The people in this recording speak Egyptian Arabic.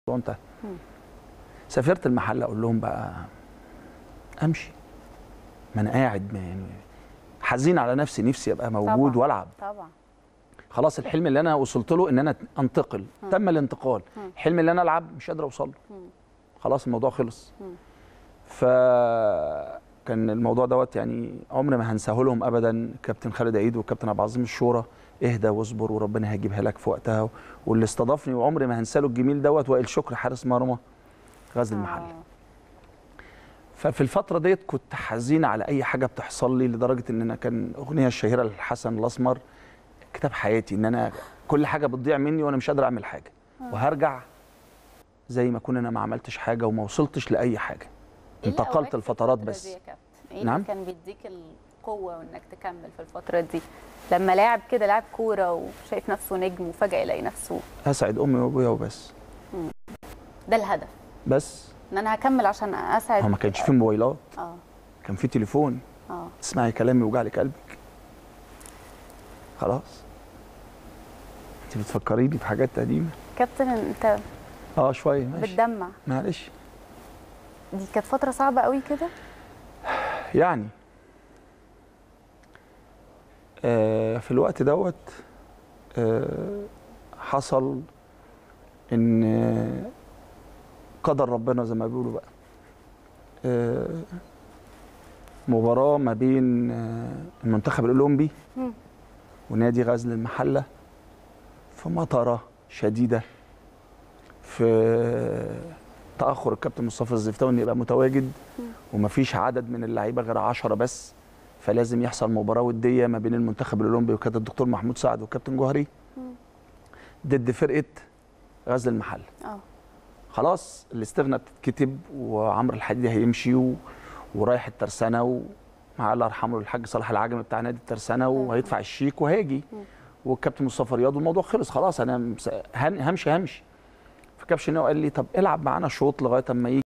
انتهى سافرت المحل اقول لهم بقى امشي ما انا قاعد ما يعني حزين على نفسي نفسي ابقى موجود طبعاً. والعب طبعا خلاص الحلم اللي انا وصلت له ان انا انتقل تم الانتقال الحلم اللي انا العب مش قادر اوصل له خلاص الموضوع خلص فكان الموضوع دوت يعني عمري ما هنساه لهم ابدا كابتن خالد عيد وكابتن عبد العظيم الشورى اهدى واصبر وربنا هيجيبها لك في وقتها واللي استضافني وعمري ما هنسى له الجميل دوت وائل شكر حارس مرمى غزل المحله آه. ففي الفترة ديت كنت حزين على أي حاجة بتحصل لي لدرجة إن أنا كان أغنية الشهيرة للحسن الأسمر كتاب حياتي إن أنا كل حاجة بتضيع مني وأنا مش قادر أعمل حاجة وهرجع زي ما أكون أنا ما عملتش حاجة وما وصلتش لأي حاجة إيه اللي انتقلت قواك في الفترات الفترة بس دي يا كابتن؟ ايه نعم؟ اللي كان بيديك القوه وانك تكمل في الفتره دي لما لاعب كده لاعب كوره وشايف نفسه نجم وفجاه يلاقي نفسه أسعد أمي وأبويا وبس ده الهدف بس ان انا هكمل عشان اسعد هو ما كانش فيه موبايلات اه كان فيه تليفون اه تسمعي كلامي يوجع لك قلبك خلاص انت بتفكريني بحاجات قديمه كابتن انت اه شويه ماشي بتدمع معلش دي كانت فتره صعبه قوي كده يعني آه في الوقت دوت آه حصل ان آه، قدر ربنا زي ما بيقولوا بقى آه مباراة ما بين آه المنتخب الأولمبي مم. ونادي غزل المحلة في مطرة شديدة في تأخر الكابتن مصطفى الزفتاوي إنه يبقى متواجد ومفيش عدد من اللعيبة غير عشرة بس فلازم يحصل مباراة ودية ما بين المنتخب الأولمبي وكابتن الدكتور محمود سعد والكابتن جوهري ضد فرقة غزل المحل اه خلاص الاستغنى بتتكتب وعمرو الحديدي هيمشي و... ورايح الترسانة ومع الله يرحمه الحاج صلاح العجمي بتاع نادي الترسانة وهيدفع الشيك وهيجي والكابتن مصطفى رياض والموضوع خلص خلاص انا مس- هن- همشي همشي فكابتن شناوي قال لي طب العب معانا شوط لغايه اما يجي